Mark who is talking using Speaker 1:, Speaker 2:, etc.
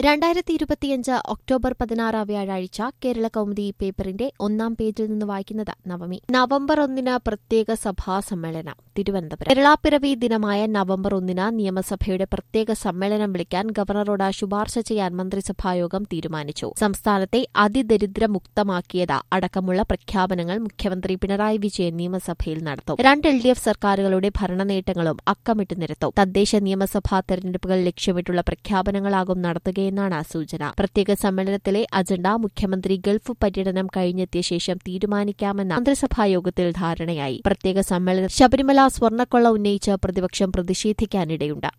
Speaker 1: രണ്ടായിരത്തി ഇരുപത്തിയഞ്ച് ഒക്ടോബർ പതിനാറ് വ്യാഴാഴ്ച കേരള കൗമുദി പേപ്പറിന്റെ ഒന്നാം പേജിൽ നിന്ന് വായിക്കുന്നത് നവമി നവംബർ ഒന്നിന് പ്രത്യേക സഭാ സമ്മേളനം തിരുവനന്തപുരം കേരളാപ്പിറവി ദിനമായ നവംബർ ഒന്നിന് നിയമസഭയുടെ പ്രത്യേക സമ്മേളനം വിളിക്കാൻ ഗവർണറോട് ശുപാർശ ചെയ്യാൻ മന്ത്രിസഭായോഗം തീരുമാനിച്ചു സംസ്ഥാനത്തെ അതിദരിദ്രമുക്തമാക്കിയത് അടക്കമുള്ള പ്രഖ്യാപനങ്ങൾ മുഖ്യമന്ത്രി പിണറായി വിജയൻ നിയമസഭയിൽ നടത്തും രണ്ട് എൽ ഡി എഫ് സർക്കാരുകളുടെ ഭരണനേട്ടങ്ങളും അക്കമിട്ട് നിരത്തും തദ്ദേശ നിയമസഭാ തെരഞ്ഞെടുപ്പുകൾ ലക്ഷ്യമിട്ടുള്ള പ്രഖ്യാപനങ്ങളാകും നടത്തുകയെന്നാണ് സൂചന പ്രത്യേക സമ്മേളനത്തിലെ അജണ്ട മുഖ്യമന്ത്രി ഗൾഫ് പര്യടനം കഴിഞ്ഞെത്തിയ ശേഷം തീരുമാനിക്കാമെന്ന മന്ത്രിസഭായോഗത്തിൽ ധാരണയായി പ്രത്യേക സമ്മേളനം ശബരിമല സ്വർണ്ണക്കൊള്ള ഉന്നയിച്ച് പ്രതിപക്ഷം പ്രതിഷേധിക്കാനിടയുണ്ട്